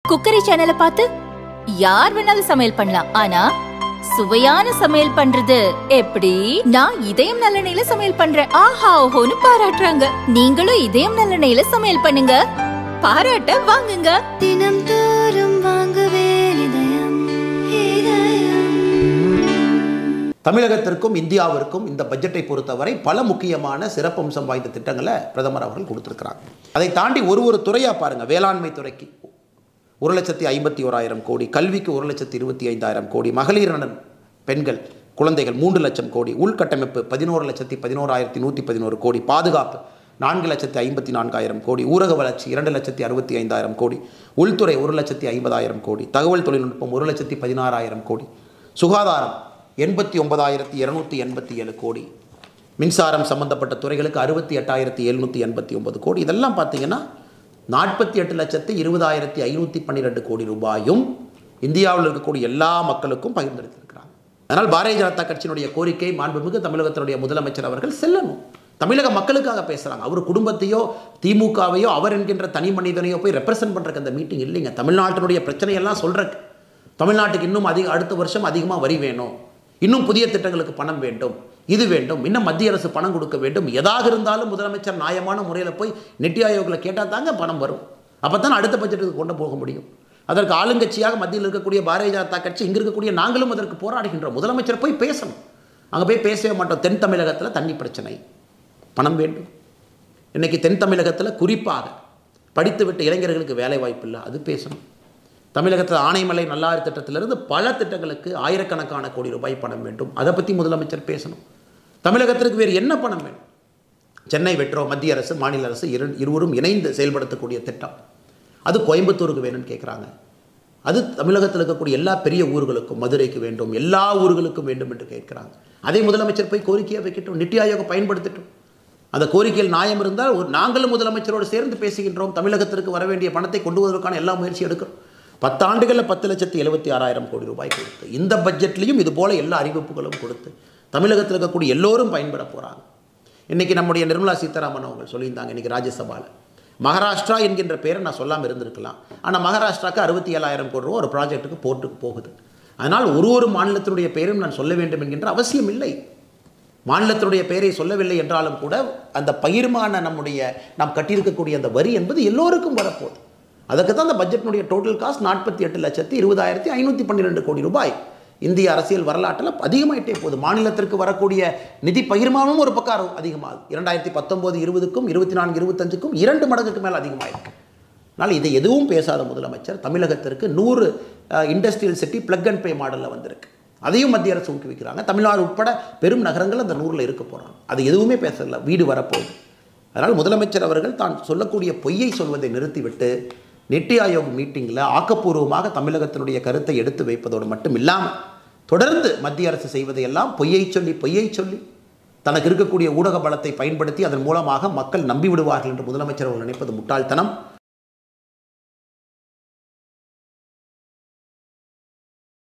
cookery சேனலை பார்த்து யார் வேணாலும் சமையல் பண்ணலாம் ஆனா சுவையான சமையல் பண்றது எப்படி நான் இதயம் நல்லெண்ணெயில சமையல் பண்றேன் ஆஹா ஓஹோன்னு பாராட்டுறாங்க நீங்களும் இதயம் நல்லெண்ணெயில சமையல் பண்ணுங்க பாராட்ட வாங்குங்க தினம் தோறும் வாங்குவே இதயம் இதயம் தமிழகத்திற்கும் இந்தியாவிற்கும் இந்த பட்ஜெட்டை பொறுத்தவரை பல முக்கியமான சிறப்பம்சம் வாய்ந்த திட்டங்களை பிரதமர் அவர்கள் கொடுத்துருக்கிறாங்க அதை தாண்டி ஒரு ஒரு துறையாக பாருங்கள் வேளாண்மை துறைக்கு ஒரு லட்சத்தி ஐம்பத்தி ஓராயிரம் கோடி கல்விக்கு ஒரு லட்சத்தி இருபத்தி ஐந்தாயிரம் கோடி மகளிர் நலன் பெண்கள் குழந்தைகள் மூன்று லட்சம் கோடி உள்கட்டமைப்பு பதினோரு லட்சத்தி பதினோராயிரத்தி நூற்றி பதினோரு கோடி பாதுகாப்பு நான்கு லட்சத்தி ஐம்பத்தி நான்காயிரம் கோடி ஊரக வளர்ச்சி இரண்டு லட்சத்தி அறுபத்தி ஐந்தாயிரம் கோடி உள்துறை ஒரு லட்சத்தி ஐம்பதாயிரம் கோடி தகவல் தொழில்நுட்பம் ஒரு லட்சத்தி பதினாறாயிரம் கோடி சுகாதாரம் எண்பத்தி ஒன்பதாயிரத்தி இரநூத்தி எண்பத்தி ஏழு கோடி மின்சாரம் சம்பந்தப்பட்ட துறைகளுக்கு அறுபத்தி எட்டாயிரத்தி எழுநூற்றி எண்பத்தி ஒன்பது கோடி இதெல்லாம் பார்த்தீங்கன்னா நாற்பத்தி எட்டு லட்சத்து இருபதாயிரத்தி ஐநூற்றி பன்னிரெண்டு கோடி ரூபாயும் இந்தியாவில் இருக்கக்கூடிய எல்லா மக்களுக்கும் பகிர்ந்தளித்திருக்கிறாங்க அதனால் பாரதிய ஜனதா கட்சியினுடைய கோரிக்கை மாண்புமிகு தமிழகத்தினுடைய முதலமைச்சர் அவர்கள் செல்லணும் தமிழக மக்களுக்காக பேசுகிறாங்க அவர் குடும்பத்தையோ திமுகவையோ அவர் என்கின்ற தனி மனிதனையோ போய் ரெப்ரசன்ட் பண்ணுறக்கு அந்த மீட்டிங் இல்லைங்க தமிழ்நாட்டினுடைய பிரச்சனையெல்லாம் சொல்கிறக்கு தமிழ்நாட்டுக்கு இன்னும் அதிக அடுத்த வருஷம் அதிகமாக வரி வேணும் இன்னும் புதிய திட்டங்களுக்கு பணம் வேண்டும் இது வேண்டும் இன்னும் மத்திய அரசு பணம் கொடுக்க வேண்டும் எதாக இருந்தாலும் முதலமைச்சர் நியாயமான முறையில் போய் நித்தி ஆயோக்கில் கேட்டால் தாங்க பணம் வரும் அப்போ தான் அடுத்த பட்ஜெட்டுக்கு கொண்டு போக முடியும் அதற்கு ஆளுங்கட்சியாக மத்தியில் இருக்கக்கூடிய பாரதிய ஜனதா கட்சி இங்கே இருக்கக்கூடிய நாங்களும் அதற்கு போராடுகின்றோம் முதலமைச்சர் போய் பேசணும் அங்கே போய் பேசவே மாட்டோம் தென் தமிழகத்தில் தண்ணி பிரச்சனை பணம் வேண்டும் இன்றைக்கி தென் தமிழகத்தில் குறிப்பாக படித்துவிட்ட இளைஞர்களுக்கு வேலை வாய்ப்பு இல்லை அது பேசணும் தமிழகத்தில் ஆனைமலை நல்லாறு திட்டத்திலிருந்து பல திட்டங்களுக்கு ஆயிரக்கணக்கான கோடி ரூபாய் பணம் வேண்டும் அதை பற்றி முதலமைச்சர் பேசணும் தமிழகத்திற்கு வேறு என்ன பணம் வேணும் சென்னை வெட்ரோ மத்திய அரசு மாநில அரசு இரு இருவரும் இணைந்து செயல்படுத்தக்கூடிய திட்டம் அது கோயம்புத்தூருக்கு வேணும்னு கேட்குறாங்க அது தமிழகத்தில் இருக்கக்கூடிய எல்லா பெரிய ஊர்களுக்கும் மதுரைக்கு வேண்டும் எல்லா ஊர்களுக்கும் வேண்டும் என்று கேட்குறாங்க அதை முதலமைச்சர் போய் கோரிக்கையாக வைக்கட்டும் நித்தி ஆயோகம் பயன்படுத்தட்டும் அந்த கோரிக்கையில் நியாயம் இருந்தால் ஒரு நாங்களும் முதலமைச்சரோடு சேர்ந்து பேசுகின்றோம் தமிழகத்திற்கு வர வேண்டிய பணத்தை கொண்டு வருவதற்கான எல்லா முயற்சி எடுக்கிறோம் பத்தாண்டுகளில் பத்து லட்சத்தி எழுபத்தி ஆறாயிரம் கோடி ரூபாய் கொடுத்து இந்த பட்ஜெட்லேயும் இது போல எல்லா அறிவிப்புகளும் கொடுத்து தமிழகத்தில் இருக்கக்கூடிய எல்லோரும் பயன்பெற போகிறாங்க இன்றைக்கி நம்முடைய நிர்மலா சீதாராமன் அவங்க சொல்லியிருந்தாங்க இன்றைக்கி ராஜ்யசபாவில் மகாராஷ்டிரா என்கின்ற பேரை நான் சொல்லாமல் இருந்திருக்கலாம் ஆனால் மகாராஷ்டிராக்கு அறுபத்தி ஏழாயிரம் கோடி ரூபா ஒரு ப்ராஜெக்ட்டுக்கு போர்ட்டுக்கு போகுது அதனால் ஒரு ஒரு மாநிலத்தினுடைய பெயரும் நான் சொல்ல வேண்டும் என்கின்ற அவசியம் இல்லை மாநிலத்தினுடைய பெயரை சொல்லவில்லை என்றாலும் கூட அந்த பகிர்மான நம்முடைய நாம் கட்டியிருக்கக்கூடிய அந்த வரி என்பது எல்லோருக்கும் வரப்போகுது அதுக்கு தான் அந்த பட்ஜெட்டினுடைய டோட்டல் காஸ்ட் நாற்பத்தி எட்டு லட்சத்தி இருபதாயிரத்தி ஐநூற்றி பன்னிரெண்டு கோடி ரூபாய் இந்திய அரசியல் வரலாற்றில் அதிகமாயிட்டே போகுது மாநிலத்திற்கு வரக்கூடிய நிதி பகிர்மானமும் ஒரு பக்கம் அதிகமாகுது இரண்டாயிரத்தி பத்தொம்போது இருபதுக்கும் இருபத்தி நான்கு இருபத்தஞ்சுக்கும் இரண்டு மடங்குக்கு மேலே அதிகமாயிருக்கு அதனால் இதை எதுவும் பேசாத முதலமைச்சர் தமிழகத்திற்கு நூறு industrial city plug and play மாடலில் வந்திருக்கு அதையும் மத்திய அரசு ஊக்குவிக்கிறாங்க தமிழ்நாடு உட்பட பெரும் நகரங்கள் அந்த நூறில் இருக்க போகிறாங்க அது எதுவுமே பேசல வீடு வரப்போகுது அதனால் முதலமைச்சர் அவர்கள் தான் சொல்லக்கூடிய பொய்யை சொல்வதை நிறுத்திவிட்டு நித்தி ஆயோக் மீட்டிங்கில் ஆக்கப்பூர்வமாக தமிழகத்தினுடைய கருத்தை எடுத்து வைப்பதோடு மட்டும் இல்லாமல் தொடர்ந்து மத்திய அரசு செய்வதையெல்லாம் பொய்யை சொல்லி பொய்யை சொல்லி தனக்கு இருக்கக்கூடிய ஊடக பலத்தை பயன்படுத்தி அதன் மூலமாக மக்கள் நம்பி விடுவார்கள் என்று முதலமைச்சர் அவர்கள் நினைப்பது முட்டாள்தனம்